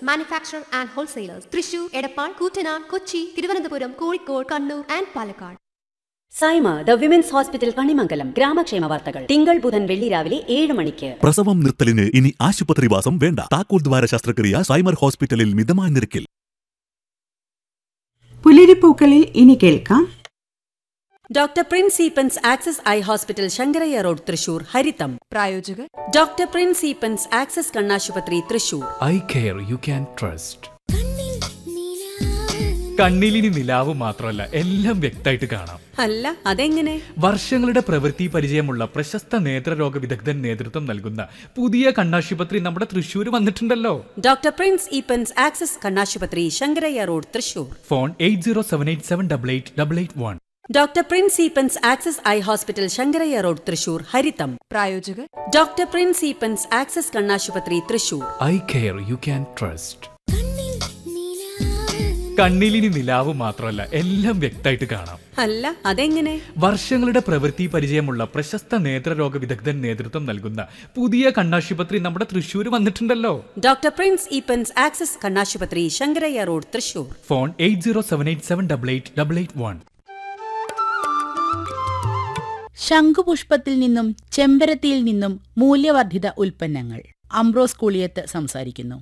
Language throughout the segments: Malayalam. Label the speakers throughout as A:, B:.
A: manufacturer and wholesalers. Thrissur, Edappal, Kootanad, Kochi, Thiruvananthapuram, Kozhikode, Kannur and Palakkad.
B: Saima the women's hospital Kanimangalam ഗ്രാമക്ഷേമ വാർത്തകൾ തിങ്കൾ ബുധൻ വെള്ളി രാവിലെ ഏഴ് മണിക്ക്
C: പ്രസവം നിർത്തലിന് ഇനി ആശുപത്രിവാസം വേണ്ട താക്കോൽ ദ്വാര ശസ്ത്രക്രിയ സൈമർ ഹോസ്പിറ്റലിൽ മിതമായ നിരക്കിൽ
D: പുലരിപ്പൂക്കളിൽ ഇനി കേൾക്കാം
B: doctor Prince Eappen's Access eye hospital Sankaraiah road Thrissur ഹരിതം
E: പ്രായോജകർ
B: ഡോക്ടർ പ്രിൻസ് ഈപ്പൻസ് ആക്സസ് കണ്ണാശുപത്രി Thrissur
F: eye care you can trust കണ്ണിലിനി നിലാവ് മാത്രമല്ല എല്ലാം വ്യക്തമായിട്ട് കാണാം
B: അല്ല അതെങ്ങനെ
F: വർഷങ്ങളുടെ പ്രവൃത്തി പരിചയമുള്ള പ്രശസ്ത നേത്രരോഗ വിദഗ്ധൻ നേതൃത്വം നൽകുന്ന പുതിയ കണ്ണാശുപത്രി നമ്മുടെ തൃശ്ശൂർ വന്നിട്ടുണ്ടല്ലോ
B: ഡോക്ടർ പ്രിൻസ് ഈപ്പൻസ് ആക്സസ് കണ്ണാശുപത്രി Sankaraiah road Thrissur
F: phone eight zero seven eight seven double eight double eight one
B: doctor Prince Eappen's Access eye hospital Sankaraiah road Thrissur ഹരിതം
E: പ്രായോജകർ
B: ഡോക്ടർ പ്രിൻസ് ഈപ്പൻസ് ആക്സസ് കണ്ണാശുപത്രി Thrissur
F: eye care you can trust കണ്ണിലിനി നിലാവ് മാത്രമല്ല എല്ലാം വ്യക്തമായിട്ട് കാണാം
B: അല്ല അതെങ്ങനെ
F: വർഷങ്ങളുടെ പ്രവൃത്തി പരിചയമുള്ള പ്രശസ്ത നേത്രരോഗ വിദഗ്ധൻ നേതൃത്വം നൽകുന്ന പുതിയ കണ്ണാശുപത്രി നമ്മുടെ തൃശ്ശൂർ വന്നിട്ടുണ്ടല്ലോ
B: ഡോക്ടർ പ്രിൻസ് ഈപ്പൻസ് ആക്സസ് കണ്ണാശുപത്രി Sankaraiah road Thrissur
F: phone eight zero seven eight seven double eight double eight one
G: ശംഖുപുഷ്പത്തിൽ നിന്നും ചെമ്പരത്തിയിൽ നിന്നും മൂല്യവർദ്ധിത ഉൽപ്പന്നങ്ങൾ അംബ്രോസ് കൂളിയത്ത് സംസാരിക്കുന്നു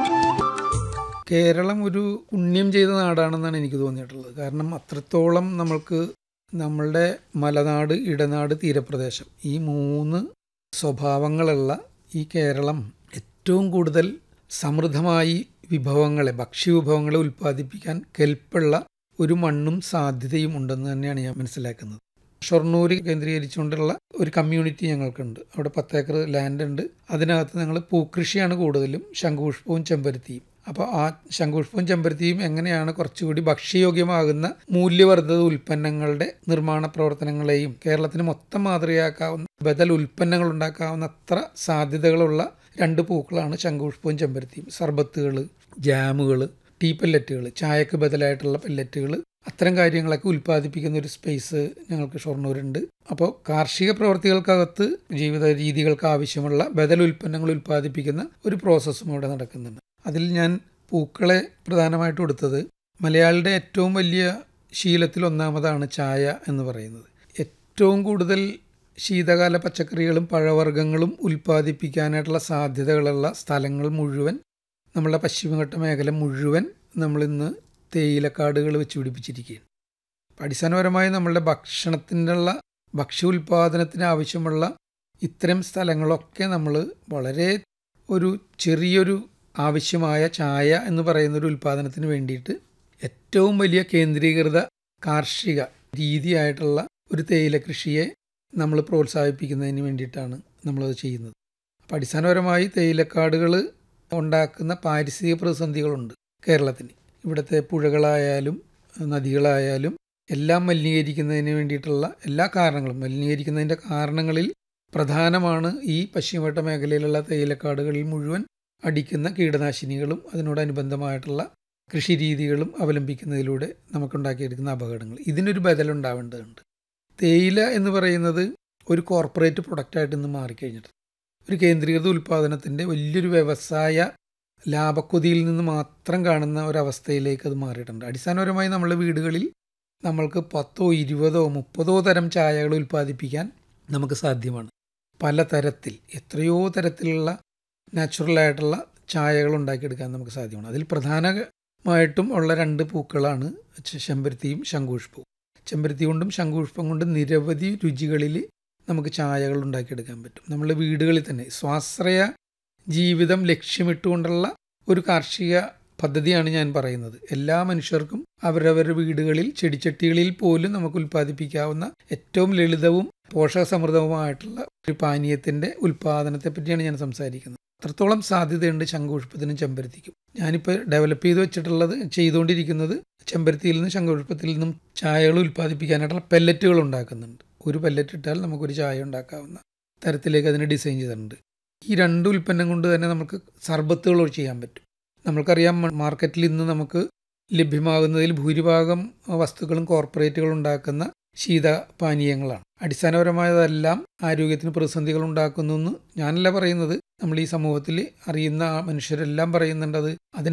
H: കേരളം ഒരു പുണ്യം ചെയ്ത നാടാണെന്നാണ് എനിക്ക് തോന്നിയിട്ടുള്ളത് കാരണം അത്രത്തോളം നമ്മൾക്ക് നമ്മളുടെ മലനാട് ഇടനാട് തീരപ്രദേശം ഈ മൂന്ന് സ്വഭാവങ്ങളുള്ള ഈ കേരളം ഏറ്റവും കൂടുതൽ സമൃദ്ധമായി വിഭവങ്ങളെ ഭക്ഷ്യവിഭവങ്ങളെ ഉൽപ്പാദിപ്പിക്കാൻ കെൽപ്പുള്ള ഒരു മണ്ണും സാധ്യതയും ഉണ്ടെന്ന് തന്നെയാണ് ഞാൻ മനസ്സിലാക്കുന്നത് ഷൊർണൂർ കേന്ദ്രീകരിച്ചുകൊണ്ടുള്ള ഒരു കമ്മ്യൂണിറ്റി ഞങ്ങൾക്കുണ്ട് അവിടെ പത്തേക്കർ ലാൻഡ് ഉണ്ട് അതിനകത്ത് ഞങ്ങൾ പൂക്കൃഷിയാണ് കൂടുതലും ശംഖുപുഷ്പവും ചെമ്പരത്തിയും അപ്പോൾ ആ ശംഖുപുഷ്പവും ചെമ്പരത്തിയും എങ്ങനെയാണ് കുറച്ചുകൂടി ഭക്ഷ്യയോഗ്യമാകുന്ന മൂല്യവർദ്ധിത ഉൽപ്പന്നങ്ങളുടെ നിർമ്മാണ പ്രവർത്തനങ്ങളെയും കേരളത്തിന് മൊത്തം മാതൃകയാക്കാവുന്ന ബദൽ ഉൽപ്പന്നങ്ങൾ ഉണ്ടാക്കാവുന്ന അത്ര സാധ്യതകളുള്ള രണ്ട് പൂക്കളാണ് ശംഖുപുഷ്പവും ചെമ്പരത്തിയും സർബത്തുകൾ ജാമുകൾ ടീ പെല്ലറ്റുകൾ ചായക്ക് ബദലായിട്ടുള്ള പെല്ലറ്റുകൾ അത്തരം കാര്യങ്ങളൊക്കെ ഉൽപ്പാദിപ്പിക്കുന്ന ഒരു സ്പേസ് ഞങ്ങൾക്ക് ഷൊർണൂരുണ്ട് അപ്പോൾ കാർഷിക പ്രവർത്തികൾക്കകത്ത് ജീവിത രീതികൾക്ക് ആവശ്യമുള്ള ബദൽ ഉൽപ്പന്നങ്ങൾ ഉൽപ്പാദിപ്പിക്കുന്ന ഒരു പ്രോസസ്സും ഇവിടെ നടക്കുന്നുണ്ട് അതിൽ ഞാൻ പൂക്കളെ പ്രധാനമായിട്ട് കൊടുത്തത് മലയാളിയുടെ ഏറ്റവും വലിയ ശീലത്തിൽ ഒന്നാമതാണ് ചായ എന്ന് പറയുന്നത് ഏറ്റവും കൂടുതൽ ശീതകാല പച്ചക്കറികളും പഴവർഗ്ഗങ്ങളും ഉൽപ്പാദിപ്പിക്കാനായിട്ടുള്ള സാധ്യതകളുള്ള സ്ഥലങ്ങൾ മുഴുവൻ നമ്മളുടെ പശ്ചിമഘട്ട മേഖല മുഴുവൻ നമ്മളിന്ന് തേയിലക്കാടുകൾ വെച്ച് പിടിപ്പിച്ചിരിക്കുകയാണ് അടിസ്ഥാനപരമായി നമ്മളുടെ ഭക്ഷണത്തിനുള്ള ഭക്ഷ്യ ഉൽപ്പാദനത്തിന് ആവശ്യമുള്ള ഇത്തരം സ്ഥലങ്ങളൊക്കെ നമ്മൾ വളരെ ഒരു ചെറിയൊരു ആവശ്യമായ ചായ എന്ന് പറയുന്ന ഒരു ഉൽപ്പാദനത്തിന് വേണ്ടിയിട്ട് ഏറ്റവും വലിയ കേന്ദ്രീകൃത കാർഷിക രീതിയായിട്ടുള്ള ഒരു തേയില കൃഷിയെ നമ്മൾ പ്രോത്സാഹിപ്പിക്കുന്നതിന് വേണ്ടിയിട്ടാണ് നമ്മളത് ചെയ്യുന്നത് അപ്പോൾ അടിസ്ഥാനപരമായി തേയിലക്കാടുകൾ ഉണ്ടാക്കുന്ന പാരിസ്ഥിതിക പ്രതിസന്ധികളുണ്ട് കേരളത്തിന് ഇവിടുത്തെ പുഴകളായാലും നദികളായാലും എല്ലാം മലിനീകരിക്കുന്നതിന് വേണ്ടിയിട്ടുള്ള എല്ലാ കാരണങ്ങളും മലിനീകരിക്കുന്നതിൻ്റെ കാരണങ്ങളിൽ പ്രധാനമാണ് ഈ പശ്ചിമഘട്ട മേഖലയിലുള്ള തേയിലക്കാടുകളിൽ മുഴുവൻ അടിക്കുന്ന കീടനാശിനികളും അതിനോടനുബന്ധമായിട്ടുള്ള കൃഷി രീതികളും അവലംബിക്കുന്നതിലൂടെ നമുക്കുണ്ടാക്കിയെടുക്കുന്ന അപകടങ്ങൾ ഇതിനൊരു ബദലുണ്ടാവേണ്ടതുണ്ട് തേയില എന്ന് പറയുന്നത് ഒരു കോർപ്പറേറ്റ് പ്രൊഡക്റ്റായിട്ട് ഇന്ന് മാറിക്കഴിഞ്ഞിട്ട് ഒരു കേന്ദ്രീകൃത ഉൽപ്പാദനത്തിൻ്റെ വലിയൊരു വ്യവസായ ലാഭക്കൊതിയിൽ നിന്ന് മാത്രം കാണുന്ന ഒരവസ്ഥയിലേക്ക് അത് മാറിയിട്ടുണ്ട് അടിസ്ഥാനപരമായി നമ്മളെ വീടുകളിൽ നമ്മൾക്ക് പത്തോ ഇരുപതോ മുപ്പതോ തരം ചായകൾ ഉൽപ്പാദിപ്പിക്കാൻ നമുക്ക് സാധ്യമാണ് പല തരത്തിൽ എത്രയോ തരത്തിലുള്ള നാച്ചുറലായിട്ടുള്ള ചായകൾ ഉണ്ടാക്കിയെടുക്കാൻ നമുക്ക് സാധ്യമാണ് അതിൽ പ്രധാനമായിട്ടും ഉള്ള രണ്ട് പൂക്കളാണ് ചെമ്പരത്തിയും ശംഖുപുഷ്പവും ചെമ്പരത്തി കൊണ്ടും ശംഖുപുഷ്പം കൊണ്ടും നിരവധി രുചികളിൽ നമുക്ക് ചായകൾ ഉണ്ടാക്കിയെടുക്കാൻ പറ്റും നമ്മുടെ വീടുകളിൽ തന്നെ സ്വാശ്രയ ജീവിതം ലക്ഷ്യമിട്ടുകൊണ്ടുള്ള ഒരു കാർഷിക പദ്ധതിയാണ് ഞാൻ പറയുന്നത് എല്ലാ മനുഷ്യർക്കും അവരവരുടെ വീടുകളിൽ ചെടിച്ചട്ടികളിൽ പോലും നമുക്ക് ഉൽപ്പാദിപ്പിക്കാവുന്ന ഏറ്റവും ലളിതവും പോഷകസമൃദ്ധവുമായിട്ടുള്ള ഒരു പാനീയത്തിൻ്റെ ഉൽപ്പാദനത്തെ പറ്റിയാണ് ഞാൻ സംസാരിക്കുന്നത് അത്രത്തോളം സാധ്യതയുണ്ട് ശംഖുപുഷ്പത്തിനും ചെമ്പരത്തിക്കും ഞാനിപ്പോൾ ഡെവലപ്പ് ചെയ്ത് വെച്ചിട്ടുള്ളത് ചെയ്തുകൊണ്ടിരിക്കുന്നത് ചെമ്പരത്തിയിൽ നിന്നും ശംഖുപുഷ്പത്തിൽ നിന്നും ചായകൾ ഉൽപ്പാദിപ്പിക്കാനായിട്ടുള്ള പെല്ലറ്റുകൾ ഉണ്ടാക്കുന്നുണ്ട് ഒരു പെല്ലറ്റ് ഇട്ടാൽ നമുക്കൊരു ചായ ഉണ്ടാക്കാവുന്ന തരത്തിലേക്ക് അതിനെ ഡിസൈൻ ചെയ്തിട്ടുണ്ട് ഈ രണ്ട് ഉൽപ്പന്നം കൊണ്ട് തന്നെ നമുക്ക് സർബത്തുകൾ ചെയ്യാൻ പറ്റും നമ്മൾക്കറിയാം മാർക്കറ്റിൽ ഇന്ന് നമുക്ക് ലഭ്യമാകുന്നതിൽ ഭൂരിഭാഗം വസ്തുക്കളും കോർപ്പറേറ്റുകൾ ഉണ്ടാക്കുന്ന ശീതപാനീയങ്ങളാണ് അടിസ്ഥാനപരമായതെല്ലാം ആരോഗ്യത്തിന് പ്രതിസന്ധികൾ ഉണ്ടാക്കുന്നു എന്ന് ഞാനല്ല പറയുന്നത് നമ്മൾ ഈ സമൂഹത്തിൽ അറിയുന്ന മനുഷ്യരെല്ലാം പറയുന്നുണ്ട് അത് അതിന്